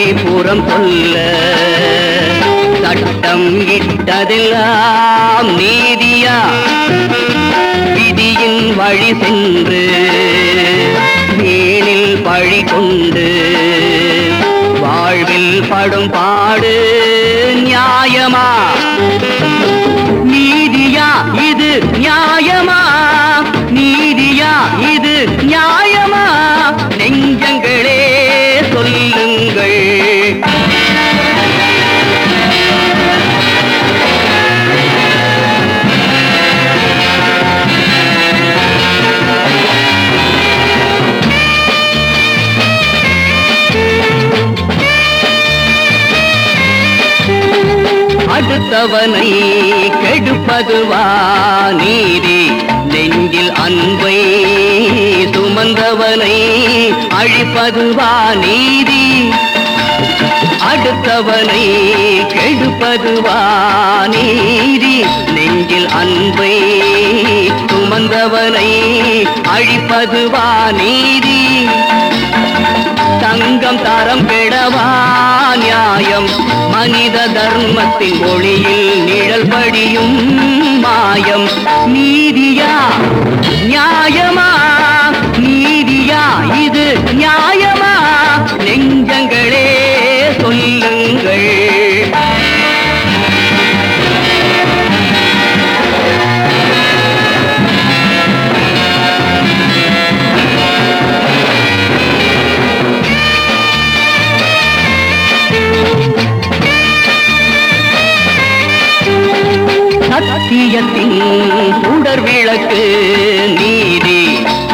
புறம் சொல்ல சட்டம் இட்டதெல்லாம் நீதியா விதியின் வழி சென்று வீணில் பழி கொண்டு வாழ்வில் படும் பாடு நியாயமா நீதியா இது நியாயமா நீதியா இது நியாயமா நெஞ்சங்களே சொல்லுங்கள் அடுத்தவனை கெடுப்பதுவா நீதி நெஞ்சில் அன்பை சுமந்தவனை அழிப்பதுவா நீதி அடுத்தவனை கெடுப்பதுவா நீதி நெஞ்சில் அன்பை சுமந்தவனை அழிப்பதுவா நீதி தங்கம் தரம் கெடவா நியாயம் மனித தர்மத்தின் ஒளியில் நிழல் படியும் மாயம் நீதியா நியாயமா நீதியா இது நியாயமா நெஞ்சங்களே சொல்லுங்கள் சத்தியத்தின் சுடர் விளக்கு நீதி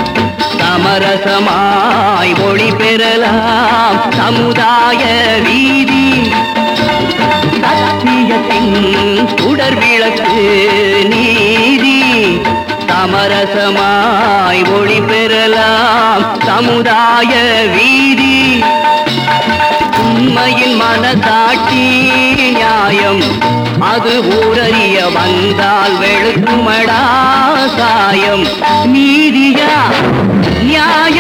சமரசமாய் ஒளி பெறலாம் சமுதாய வீதி சத்தியத்தின் சுடர் விளக்கு நீதி சமரசமாய் ஒளி பெறலாம் சமுதாய வீதி உண்மையின் மனசாட்சி நியாயம் அது ஊரறிய வந்தால் வெளுக்குமடா சாயம் நீதியா நியாய